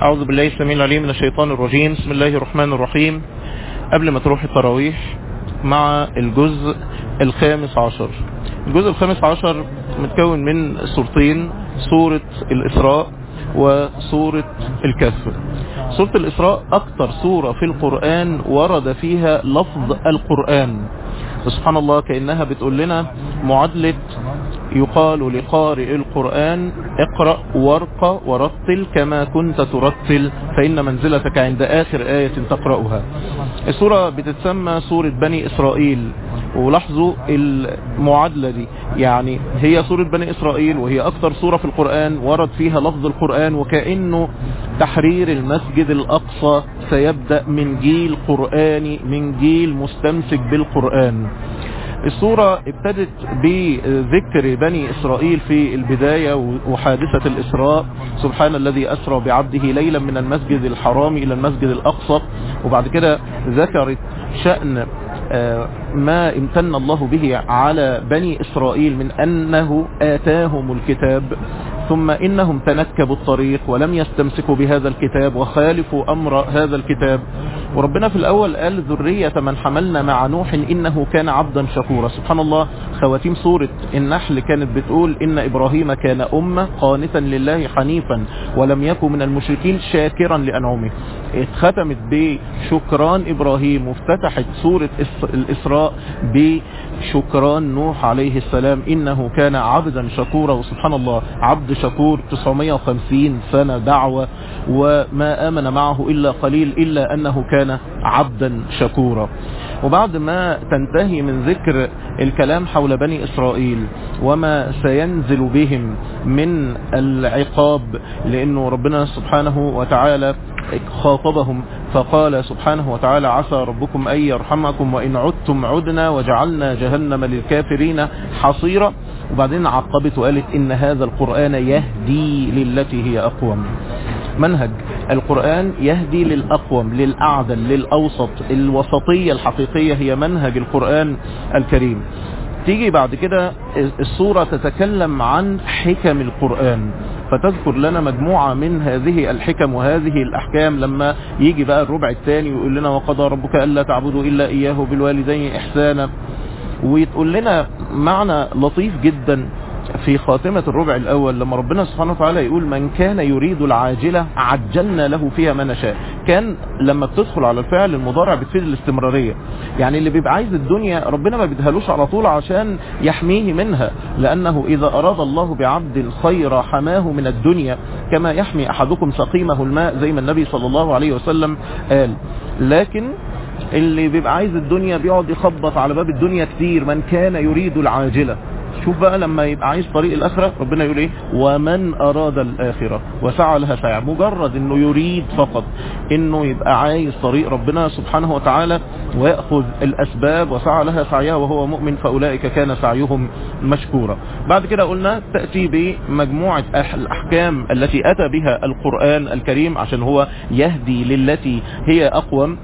أعوذ بالله السميع العليم من الشيطان الرجيم بسم الله الرحمن الرحيم قبل ما تروح التراويح مع الجزء الخامس عشر الجزء الخامس عشر متكون من سورتين سورة الإسراء وسورة الكهف سورة الإسراء أكثر سورة في القرآن ورد فيها لفظ القرآن سبحان الله كأنها بتقول لنا معادلة يقال لقارئ القرآن اقرأ وارق ورتل كما كنت ترتل فإن منزلتك عند آخر آية تقرأها السورة بتتسمى سورة بني إسرائيل ولاحظوا المعادلة دي يعني هي سورة بني إسرائيل وهي أكثر سورة في القرآن ورد فيها لفظ القرآن وكأنه تحرير المسجد الأقصى سيبدأ من جيل قرآني من جيل مستمسك بالقرآن السورة ابتدت بذكر بني إسرائيل في البداية وحادثة الإسراء سبحان الذي أسرى بعبده ليلا من المسجد الحرام إلى المسجد الأقصى وبعد كده ذكرت شأن ما امتن الله به على بني إسرائيل من أنه آتاهم الكتاب ثم إنهم تنكبوا الطريق ولم يستمسكوا بهذا الكتاب وخالفوا أمر هذا الكتاب وربنا في الأول قال ذرية من حملنا مع نوح إنه كان عبدا شكورا سبحان الله خواتيم سورة النحل كانت بتقول إن إبراهيم كان أمة قانتا لله حنيفا ولم يكن من المشركين شاكرا لأنعمه اتختمت بشكران إبراهيم وافتتحت سورة الإسراء بشكران نوح عليه السلام إنه كان عبدا شكورا وسبحان الله عبد شكور 950 سنة دعوة وما آمن معه إلا قليل إلا أنه كان عبدا شكورا وبعد ما تنتهي من ذكر الكلام حول بني إسرائيل وما سينزل بهم من العقاب لأنه ربنا سبحانه وتعالى خاطبهم فقال سبحانه وتعالى عسى ربكم أن يرحمكم وإن عدتم عدنا وجعلنا جهنم للكافرين حصيرا وبعدين عقبت وقالت إن هذا القرآن يهدي للتي هي أقوم منهج القرآن يهدي للأقوم للأعدل للأوسط الوسطية الحقيقية هي منهج القرآن الكريم تيجي بعد كده السورة تتكلم عن حكم القرآن فتذكر لنا مجموعة من هذه الحكم وهذه الأحكام لما يجي بقى الربع الثاني ويقول لنا وقضى ربك ألا تعبدوا إلا إياه بالوالدين إحسانا ويتقول لنا معنى لطيف جدا في خاتمة الربع الأول لما ربنا سبحانه وتعالى يقول من كان يريد العاجلة عجلنا له فيها ما نشاء كان لما بتدخل على الفعل المضارع بتفيد الاستمرارية يعني اللي بيبقى عايز الدنيا ربنا ما بيدهلوش على طول عشان يحميه منها لأنه إذا أراد الله بعبد خير حماه من الدنيا كما يحمي أحدكم سقيمه الماء زي ما النبي صلى الله عليه وسلم قال لكن اللي بيبقى عايز الدنيا بيقعد يخبط على باب الدنيا كتير من كان يريد العاجلة شوف بقى لما يبقى عايز طريق الآخرة ربنا يقول ايه ومن أراد الآخرة وسعى لها سعي مجرد انه يريد فقط انه يبقى عايز طريق ربنا سبحانه وتعالى ويأخذ الأسباب وسعى لها سعيها وهو مؤمن فأولئك كان سعيهم مشكورا بعد كده قلنا تأتي بمجموعة الأحكام التي أتى بها القرآن الكريم عشان هو يهدي للتي هي أقوم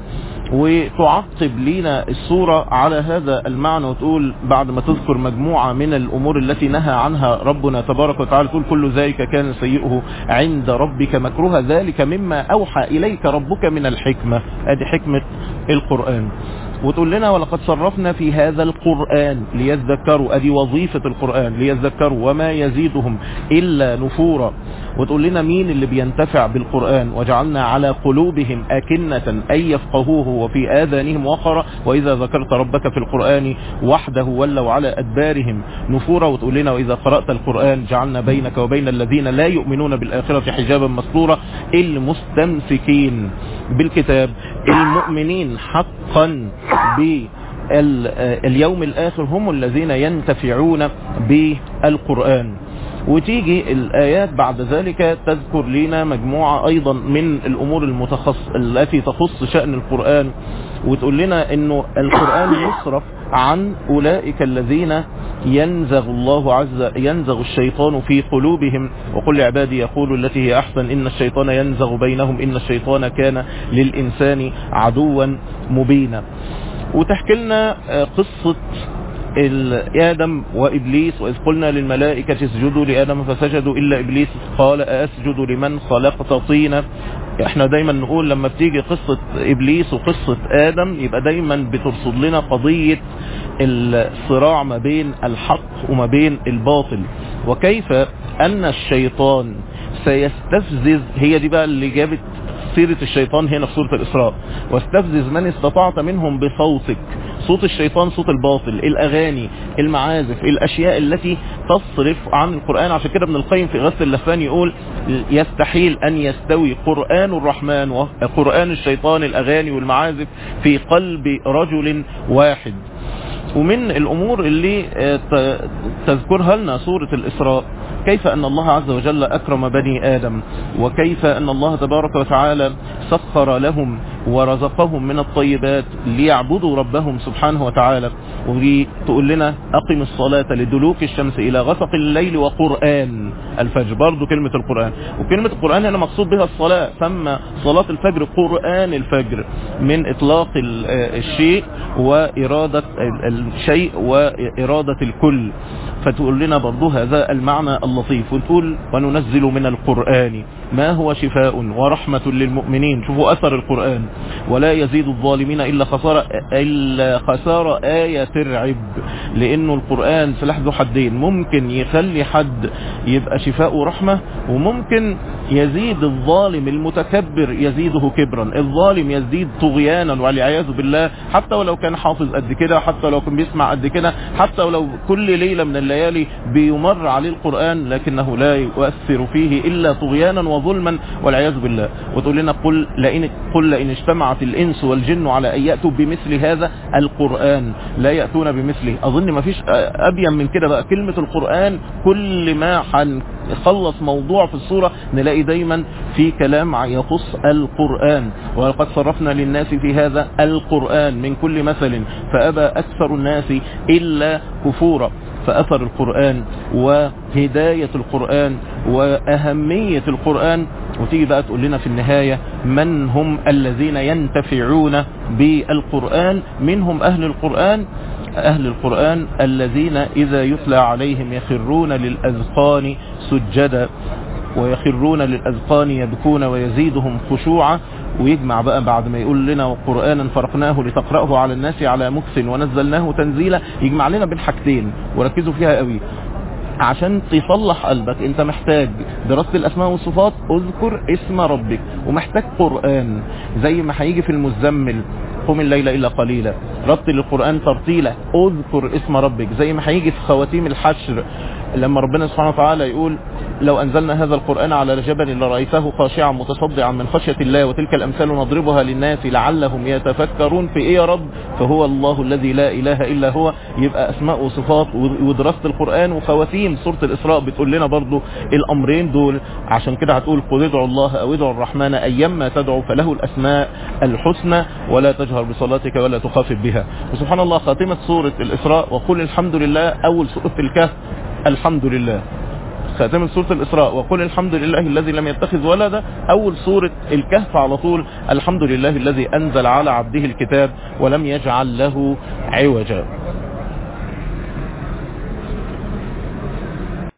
وتعقب لنا الصورة على هذا المعنى وتقول بعد ما تذكر مجموعة من الأمور التي نهى عنها ربنا تبارك وتعالى تقول كل ذلك كان سيئه عند ربك مكروه ذلك مما أوحى إليك ربك من الحكمة ادي حكمة القرآن وتقول لنا ولقد صرفنا في هذا القرآن ليذكروا ادي وظيفة القرآن ليذكروا وما يزيدهم إلا نفورا وتقول لنا مين اللي بينتفع بالقرآن وجعلنا على قلوبهم أكنة أن يفقهوه وفي آذانهم وقرا وإذا ذكرت ربك في القرآن وحده ولوا على أدبارهم نفورا وتقول لنا وإذا قرأت القرآن جعلنا بينك وبين الذين لا يؤمنون بالآخرة حجابا مستورا المستمسكين بالكتاب المؤمنين حقا باليوم الآخر هم الذين ينتفعون بالقرآن وتيجي الآيات بعد ذلك تذكر لنا مجموعة أيضا من الأمور المتخص التي تخص شأن القرآن وتقول لنا أنه القرآن يصرف عن أولئك الذين ينزغ الله عز ينزغ الشيطان في قلوبهم وقل لعبادي يقولوا التي هي أحسن إن الشيطان ينزغ بينهم إن الشيطان كان للإنسان عدوا مبينا وتحكي لنا قصة آدم وإبليس وإذ قلنا للملائكة اسجدوا لآدم فسجدوا إلا إبليس قال أسجد لمن خلقت طينا احنا دايما نقول لما بتيجي قصة إبليس وقصة آدم يبقى دايما بترصد لنا قضية الصراع ما بين الحق وما بين الباطل وكيف أن الشيطان سيستفزز هي دي بقى اللي جابت سيرة الشيطان هنا في سورة الإسراء واستفزز من استطعت منهم بصوتك صوت الشيطان صوت الباطل الأغاني المعازف الأشياء التي تصرف عن القرآن عشان كده ابن القيم في غسل اللفان يقول يستحيل أن يستوي قرآن الرحمن وقرآن الشيطان الأغاني والمعازف في قلب رجل واحد ومن الأمور اللي تذكرها لنا سورة الإسراء كيف أن الله عز وجل أكرم بني آدم وكيف أن الله تبارك وتعالى سخر لهم ورزقهم من الطيبات ليعبدوا ربهم سبحانه وتعالى وتقول لنا أقم الصلاة لدلوك الشمس إلى غسق الليل وقرآن الفجر برضو كلمة القرآن وكلمة القرآن هنا مقصود بها الصلاة ثم صلاة الفجر قرآن الفجر من إطلاق الشيء وإرادة الشيء وإرادة الكل فتقول لنا برضو هذا المعنى اللطيف وتقول وننزل من القرآن ما هو شفاء ورحمة للمؤمنين شوفوا أثر القرآن ولا يزيد الظالمين إلا خسارة, إلا خسارة آية ترعب لأنه القرآن سلاح ذو حدين ممكن يخلي حد يبقى شفاء ورحمة وممكن يزيد الظالم المتكبر يزيده كبرا الظالم يزيد طغيانا والعياذ بالله حتى ولو كان حافظ قد كده حتى لو كان بيسمع قد كده حتى ولو كل ليلة من الليالي بيمر عليه القرآن لكنه لا يؤثر فيه إلا طغيانا وظلما والعياذ بالله وتقول لنا قل لئن, قل لئن اجتمعت الإنس والجن على أن يأتوا بمثل هذا القرآن لا يأتون بمثله أظن ما فيش أبين من كده بقى كلمة القرآن كل ما هنخلص موضوع في الصورة نلاقي دايما في كلام يخص القرآن ولقد صرفنا للناس في هذا القرآن من كل مثل فأبى أكثر الناس إلا كفورا فأثر القرآن وهداية القرآن وأهمية القرآن وتيجي بقى تقول لنا في النهاية من هم الذين ينتفعون بالقرآن منهم أهل القرآن أهل القرآن الذين إذا يتلى عليهم يخرون للأذقان سجدا ويخرون للأذقان يبكون ويزيدهم خشوعا ويجمع بقى بعد ما يقول لنا قرآنا فرقناه لتقرأه على الناس على مكث ونزلناه تنزيلا يجمع لنا بين حاجتين وركزوا فيها قوي عشان تصلح قلبك انت محتاج دراسة الاسماء والصفات اذكر اسم ربك ومحتاج قرآن زي ما هيجي في المزمل قم الليل إلا قليلا رتل القرآن ترتيلا اذكر اسم ربك زي ما هيجي في خواتيم الحشر لما ربنا سبحانه وتعالى يقول لو أنزلنا هذا القرآن على جبل لرأيته خاشعا متصدعا من خشية الله وتلك الأمثال نضربها للناس لعلهم يتفكرون في إيه يا رب فهو الله الذي لا إله إلا هو يبقى أسماء وصفات ودراسة القرآن وخواتيم سورة الإسراء بتقول لنا برضو الأمرين دول عشان كده هتقول قل ادعوا الله أو ادعوا الرحمن أيما تدعو فله الأسماء الحسنى ولا تجهر بصلاتك ولا تخافت بها وسبحان الله خاتمة سورة الإسراء وقل الحمد لله أول سورة الكهف الحمد لله خاتمة سورة الإسراء وقل الحمد لله الذي لم يتخذ ولدا أول سورة الكهف على طول الحمد لله الذي أنزل على عبده الكتاب ولم يجعل له عوجا